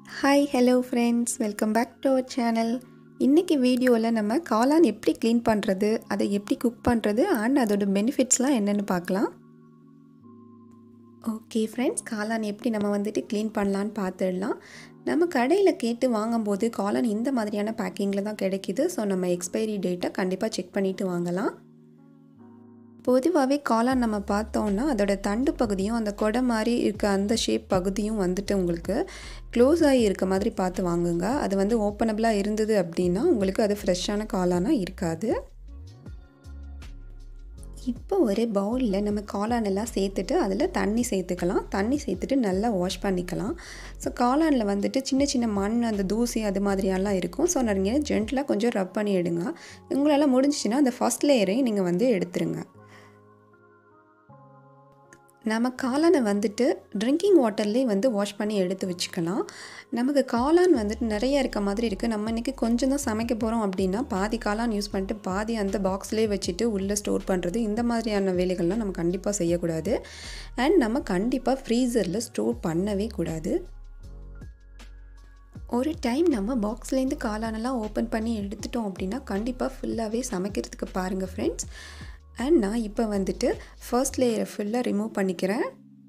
hi hello friends welcome back to our channel இன்றைக்கி வீடியோவில் நம்ம காளான் எப்படி க்ளீன் பண்ணுறது அதை எப்படி குக் பண்ணுறது அண்ட் அதோட பெனிஃபிட்ஸ்லாம் என்னென்னு பார்க்கலாம் ஓகே ஃப்ரெண்ட்ஸ் காளான் எப்படி நம்ம வந்துட்டு க்ளீன் பண்ணலான்னு பார்த்துடலாம் நம்ம கடையில் கேட்டு வாங்கும்போது காளான் இந்த மாதிரியான பேக்கிங்கில் தான் கிடைக்கிது ஸோ நம்ம எக்ஸ்பைரி டேட்டை கண்டிப்பாக செக் பண்ணிவிட்டு வாங்கலாம் பொதுவாகவே காளான் நம்ம பார்த்தோன்னா அதோட தண்டு பகுதியும் அந்த கொடை மாதிரி இருக்க அந்த ஷேப் பகுதியும் வந்துட்டு உங்களுக்கு க்ளோஸ் ஆகி இருக்க மாதிரி பார்த்து வாங்குங்க அது வந்து ஓப்பனபிளாக இருந்தது அப்படின்னா உங்களுக்கு அது ஃப்ரெஷ்ஷான காளானாக இருக்காது இப்போ ஒரு பவுலில் நம்ம காளான் எல்லாம் சேர்த்துட்டு அதில் தண்ணி சேர்த்துக்கலாம் தண்ணி சேர்த்துட்டு நல்லா வாஷ் பண்ணிக்கலாம் ஸோ காளானில் வந்துட்டு சின்ன சின்ன மண் அந்த தூசி அது மாதிரியெல்லாம் இருக்கும் ஸோ நீங்கள் ஜென்டலாக கொஞ்சம் ரப் பண்ணி எடுங்க உங்களால் முடிஞ்சிச்சின்னா அந்த ஃபஸ்ட் லேயரையும் நீங்கள் வந்து எடுத்துருங்க நம்ம காளானை வந்துட்டு ட்ரிங்கிங் வாட்டர்லேயே வந்து வாஷ் பண்ணி எடுத்து வச்சுக்கலாம் நமக்கு காளான் வந்துட்டு நிறைய இருக்க மாதிரி இருக்குது நம்ம இன்றைக்கி கொஞ்சம் தான் சமைக்க போகிறோம் அப்படின்னா பாதி காளான் யூஸ் பண்ணிட்டு பாதி அந்த பாக்ஸ்லேயே வச்சுட்டு உள்ளே ஸ்டோர் பண்ணுறது இந்த மாதிரியான வேலைகள்லாம் நம்ம கண்டிப்பாக செய்யக்கூடாது அண்ட் நம்ம கண்டிப்பாக ஃப்ரீசரில் ஸ்டோர் பண்ணவே கூடாது ஒரு டைம் நம்ம பாக்ஸ்லேருந்து காளானெல்லாம் ஓப்பன் பண்ணி எடுத்துட்டோம் அப்படின்னா கண்டிப்பாக ஃபுல்லாகவே சமைக்கிறதுக்கு பாருங்கள் ஃப்ரெண்ட்ஸ் அண்ட் நான் இப்போ வந்துட்டு ஃபர்ஸ்ட் லேயரை ஃபுல்லாக ரிமூவ் பண்ணிக்கிறேன்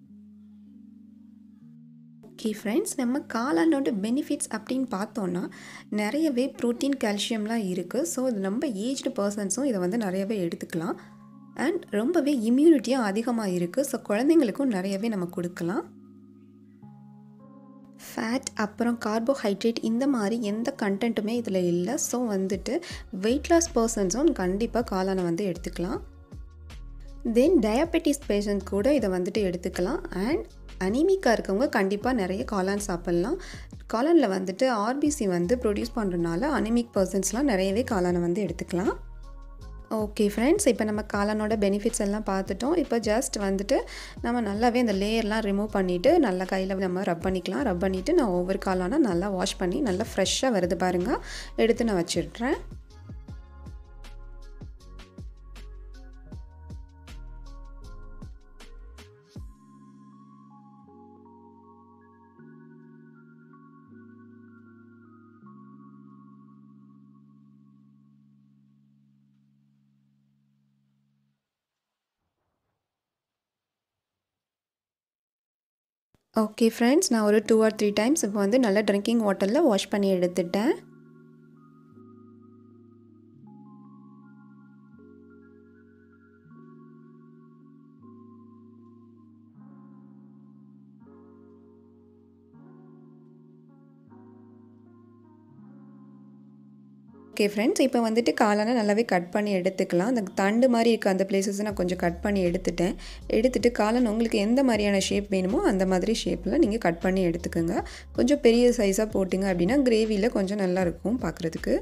ஓகே ஃப்ரெண்ட்ஸ் நம்ம காளானோட பெனிஃபிட்ஸ் அப்படின்னு பார்த்தோன்னா நிறையவே ப்ரோட்டீன் கால்சியம்லாம் இருக்குது ஸோ இது ரொம்ப ஏஜ்டு பர்சன்ஸும் இதை வந்து நிறையவே எடுத்துக்கலாம் அண்ட் ரொம்பவே இம்யூனிட்டியும் அதிகமாக இருக்குது ஸோ குழந்தைங்களுக்கும் நிறையவே நம்ம கொடுக்கலாம் ஃபேட் அப்புறம் கார்போஹைட்ரேட் இந்த மாதிரி எந்த கண்டென்ட்டுமே இதில் இல்லை ஸோ வந்துட்டு வெயிட் லாஸ் பர்சன்ஸும் கண்டிப்பாக காளானை வந்து எடுத்துக்கலாம் தென் டயபெட்டிஸ் பேஷண்ட் கூட இதை வந்துட்டு எடுத்துக்கலாம் அண்ட் அனிமிக்காக இருக்கவங்க கண்டிப்பாக நிறைய காளான் சாப்பிட்லாம் காளானில் வந்துட்டு ஆர்பிசி வந்து ப்ரொடியூஸ் பண்ணுறதுனால அனிமிக் பர்சன்ஸ்லாம் நிறையவே காளானை வந்து எடுத்துக்கலாம் ஓகே ஃப்ரெண்ட்ஸ் இப்போ நம்ம காளானோட பெனிஃபிட்ஸ் எல்லாம் பார்த்துட்டோம் இப்போ ஜஸ்ட் வந்துட்டு நம்ம நல்லாவே அந்த லேயர்லாம் ரிமூவ் பண்ணிவிட்டு நல்லா கையில் நம்ம ரப் பண்ணிக்கலாம் ரப் பண்ணிவிட்டு நான் ஒவ்வொரு காளானா நல்லா வாஷ் பண்ணி நல்லா ஃப்ரெஷ்ஷாக வருது பாருங்கள் எடுத்து நான் வச்சிடுறேன் ஓகே ஃப்ரெண்ட்ஸ் நான் ஒரு டூ ஆர் த்ரீ டைம்ஸ் இப்போ வந்து நல்லா ட்ரிங்கிங் வாட்டரில் வாஷ் பண்ணி எடுத்துட்டேன் ஓகே ஃப்ரெண்ட்ஸ் இப்போ வந்துட்டு காளானை நல்லாவே கட் பண்ணி எடுத்துக்கலாம் அந்த தண்டு மாதிரி இருக்க அந்த பிளேசஸை நான் கொஞ்சம் கட் பண்ணி எடுத்துட்டேன் எடுத்துகிட்டு காளான் உங்களுக்கு எந்த மாதிரியான ஷேப் வேணுமோ அந்த மாதிரி ஷேப்பில் நீங்கள் கட் பண்ணி எடுத்துக்கோங்க கொஞ்சம் பெரிய சைஸாக போட்டிங்க அப்படின்னா கிரேவியில் கொஞ்சம் நல்லாயிருக்கும் பார்க்குறதுக்கு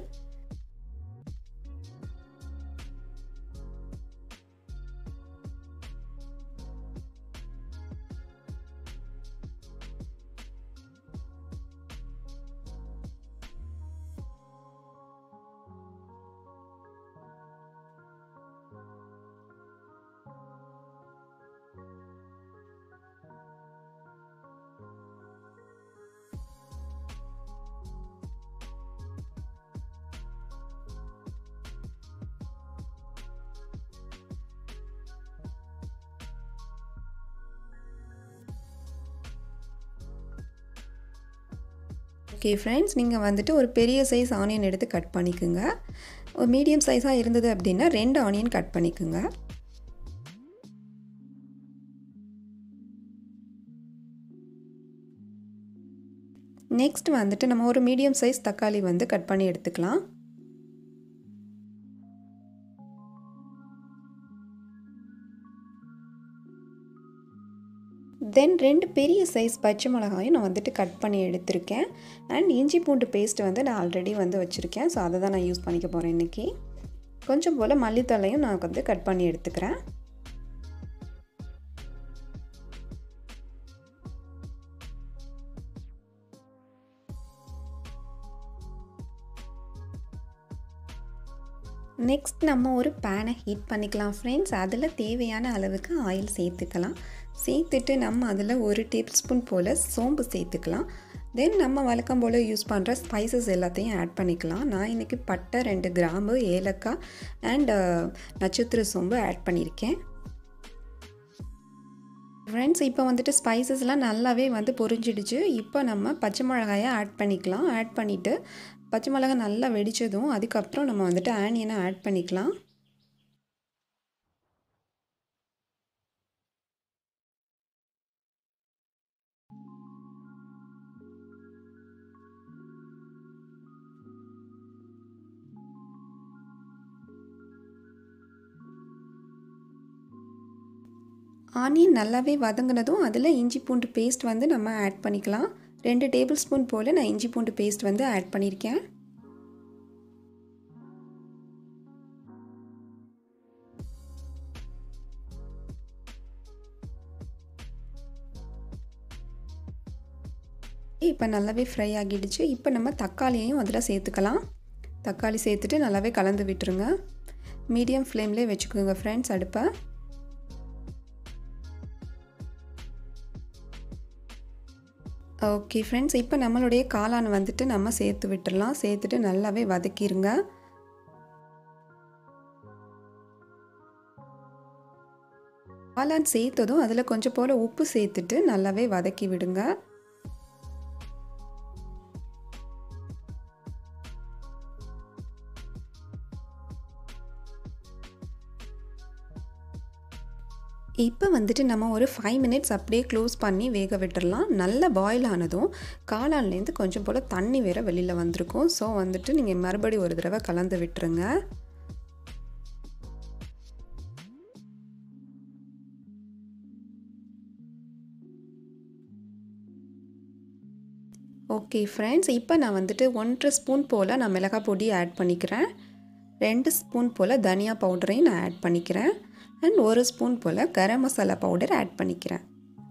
ஓகே ஃப்ரெண்ட்ஸ் நீங்கள் வந்துட்டு ஒரு பெரிய சைஸ் ஆனியன் எடுத்து கட் பண்ணிக்கோங்க ஒரு மீடியம் சைஸாக இருந்தது அப்படின்னா ரெண்டு ஆனியன் கட் பண்ணிக்கோங்க நெக்ஸ்ட் வந்துட்டு நம்ம ஒரு மீடியம் சைஸ் தக்காளி வந்து கட் பண்ணி எடுத்துக்கலாம் தென் ரெண்டு பெரிய சைஸ் பச்சை மிளகாயும் நான் வந்துட்டு கட் பண்ணி எடுத்திருக்கேன் அண்ட் இஞ்சி பூண்டு பேஸ்ட் வந்து நான் ஆல்ரெடி வந்து வச்சுருக்கேன் ஸோ அதை தான் நான் யூஸ் பண்ணிக்க போகிறேன் இன்றைக்கி கொஞ்சம் போல் மல்லித்தலையும் நான் வந்து கட் பண்ணி எடுத்துக்கிறேன் நெக்ஸ்ட் நம்ம ஒரு பேனை ஹீட் பண்ணிக்கலாம் ஃப்ரெண்ட்ஸ் அதில் தேவையான அளவுக்கு ஆயில் சேர்த்துக்கலாம் சேர்த்துட்டு நம்ம அதில் ஒரு டேபிள் ஸ்பூன் போல் சோம்பு சேர்த்துக்கலாம் தென் நம்ம வழக்கம் போல் யூஸ் பண்ணுற ஸ்பைசஸ் எல்லாத்தையும் ஆட் பண்ணிக்கலாம் நான் இன்றைக்கி பட்டை ரெண்டு கிராம்பு ஏலக்காய் அண்ட் நட்சத்திர சோம்பு ஆட் பண்ணியிருக்கேன் ஃப்ரெண்ட்ஸ் இப்போ வந்துட்டு ஸ்பைசஸ்லாம் நல்லாவே வந்து பொரிஞ்சிடுச்சு இப்போ நம்ம பச்சை மிளகாயை ஆட் பண்ணிக்கலாம் ஆட் பண்ணிவிட்டு பச்சை மிளகாய் நல்லா வெடித்ததும் அதுக்கப்புறம் நம்ம வந்துட்டு ஆனியனை ஆட் பண்ணிக்கலாம் ஆனியன் நல்லாவே வதங்கினதும் அதில் இஞ்சி பூண்டு பேஸ்ட் வந்து நம்ம ஆட் பண்ணிக்கலாம் ரெண்டு டேபிள் ஸ்பூன் போல் நான் இஞ்சி பூண்டு பேஸ்ட் வந்து ஆட் பண்ணியிருக்கேன் இப்போ நல்லாவே ஃப்ரை ஆகிடுச்சு இப்போ நம்ம தக்காளியையும் அதில் சேர்த்துக்கலாம் தக்காளி சேர்த்துட்டு நல்லாவே கலந்து விட்டுருங்க மீடியம் ஃப்ளேம்லேயே வச்சுக்கோங்க ஃப்ரெண்ட்ஸ் அடுப்பை ஓகே ஃப்ரெண்ட்ஸ் இப்போ நம்மளுடைய காளான் வந்துட்டு நம்ம சேர்த்து விட்டுடலாம் சேர்த்துட்டு நல்லாவே வதக்கிடுங்க காளான் சேர்த்ததும் அதில் கொஞ்சம் போல் உப்பு சேர்த்துட்டு நல்லாவே வதக்கி விடுங்க இப்போ வந்துட்டு நம்ம ஒரு ஃபைவ் மினிட்ஸ் அப்படியே க்ளோஸ் பண்ணி வேக விட்டுடலாம் நல்லா பாயில் ஆனதும் காளான்லேருந்து கொஞ்சம் போல் தண்ணி வேறு வெளியில் வந்திருக்கும் ஸோ வந்துட்டு நீங்கள் மறுபடியும் ஒரு தடவை கலந்து விட்டுருங்க ஓகே ஃப்ரெண்ட்ஸ் இப்போ நான் வந்துட்டு ஒன்றரை ஸ்பூன் போல் நான் மிளகாய் பொடி ஆட் பண்ணிக்கிறேன் ரெண்டு ஸ்பூன் போல் தனியா பவுடரையும் நான் ஆட் பண்ணிக்கிறேன் அண்ட் ஒரு ஸ்பூன் போல் கரம் மசாலா பவுடர் ஆட் பண்ணிக்கிறேன்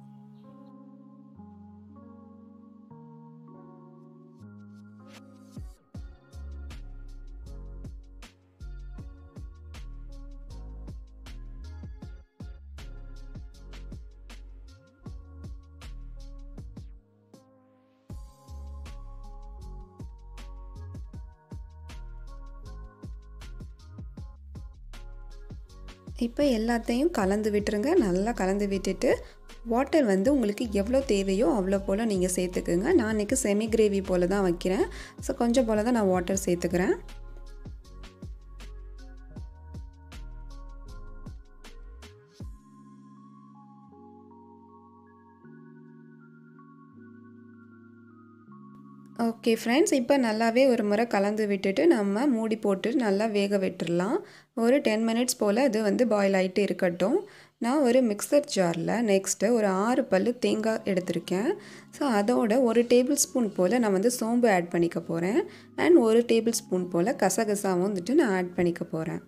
இப்போ எல்லாத்தையும் கலந்து விட்டுருங்க நல்லா கலந்து விட்டுட்டு வாட்டர் வந்து உங்களுக்கு எவ்வளோ தேவையோ அவ்வளோ போல் நீங்கள் சேர்த்துக்குங்க நான் இன்றைக்கி செமி கிரேவி போல் தான் வைக்கிறேன் ஸோ கொஞ்சம் போல் தான் நான் வாட்டர் சேர்த்துக்கிறேன் ஓகே ஃப்ரெண்ட்ஸ் இப்போ நல்லாவே ஒரு முறை கலந்து விட்டுட்டு நம்ம மூடி போட்டு நல்லா வேக விட்டுடலாம் ஒரு டென் மினிட்ஸ் போல் அது வந்து பாயில் ஆகிட்டு இருக்கட்டும் நான் ஒரு மிக்சர் ஜாரில் நெக்ஸ்ட்டு ஒரு ஆறு பல் தேங்காய் எடுத்திருக்கேன் ஸோ அதோட ஒரு டேபிள் ஸ்பூன் போல் நான் வந்து சோம்பு ஆட் பண்ணிக்க போகிறேன் அண்ட் ஒரு டேபிள் ஸ்பூன் போல் கசகசாவும் வந்துட்டு நான் ஆட் பண்ணிக்க போகிறேன்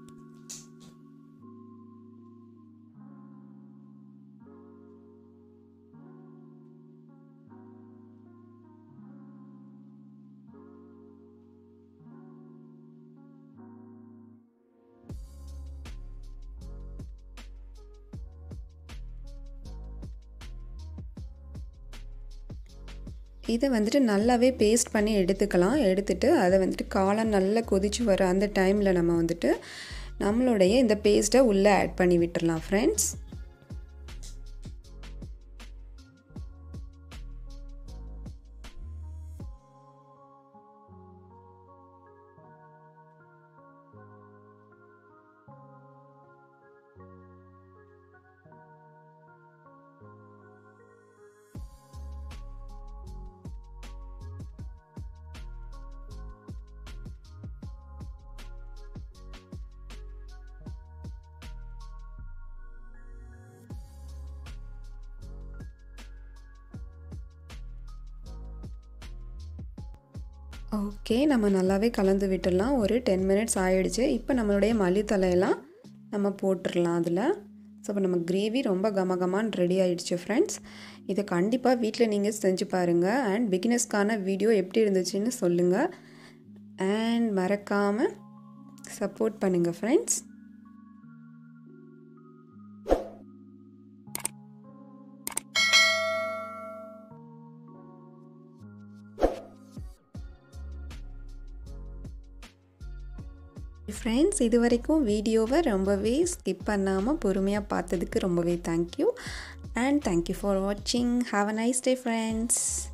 இதை வந்துட்டு நல்லாவே பேஸ்ட் பண்ணி எடுத்துக்கலாம் எடுத்துட்டு அதை வந்துட்டு காளான் நல்லா கொதிச்சு வர அந்த டைமில் நம்ம வந்துட்டு நம்மளுடைய இந்த பேஸ்ட்டை உள்ளே ஆட் பண்ணி விட்டுடலாம் ஃப்ரெண்ட்ஸ் ஓகே நம்ம நல்லாவே கலந்து விட்டுடலாம் ஒரு டென் மினிட்ஸ் ஆகிடுச்சு இப்போ நம்மளுடைய மல்லித்தலையெல்லாம் நம்ம போட்டுடலாம் அதில் ஸோ இப்போ நம்ம கிரேவி ரொம்ப கமகமான்னு ரெடி ஆகிடுச்சு ஃப்ரெண்ட்ஸ் இதை கண்டிப்பாக வீட்டில் நீங்கள் செஞ்சு பாருங்கள் அண்ட் பிகினர்ஸ்க்கான வீடியோ எப்படி இருந்துச்சுன்னு சொல்லுங்கள் அண்ட் மறக்காமல் சப்போர்ட் பண்ணுங்கள் ஃப்ரெண்ட்ஸ் ஃப்ரெண்ட்ஸ் இது வரைக்கும் வீடியோவை ரொம்பவே ஸ்கிப் பண்ணாமல் பொறுமையாக பார்த்ததுக்கு ரொம்பவே தேங்க்யூ அண்ட் தேங்க்யூ ஃபார் வாட்சிங் have a nice day friends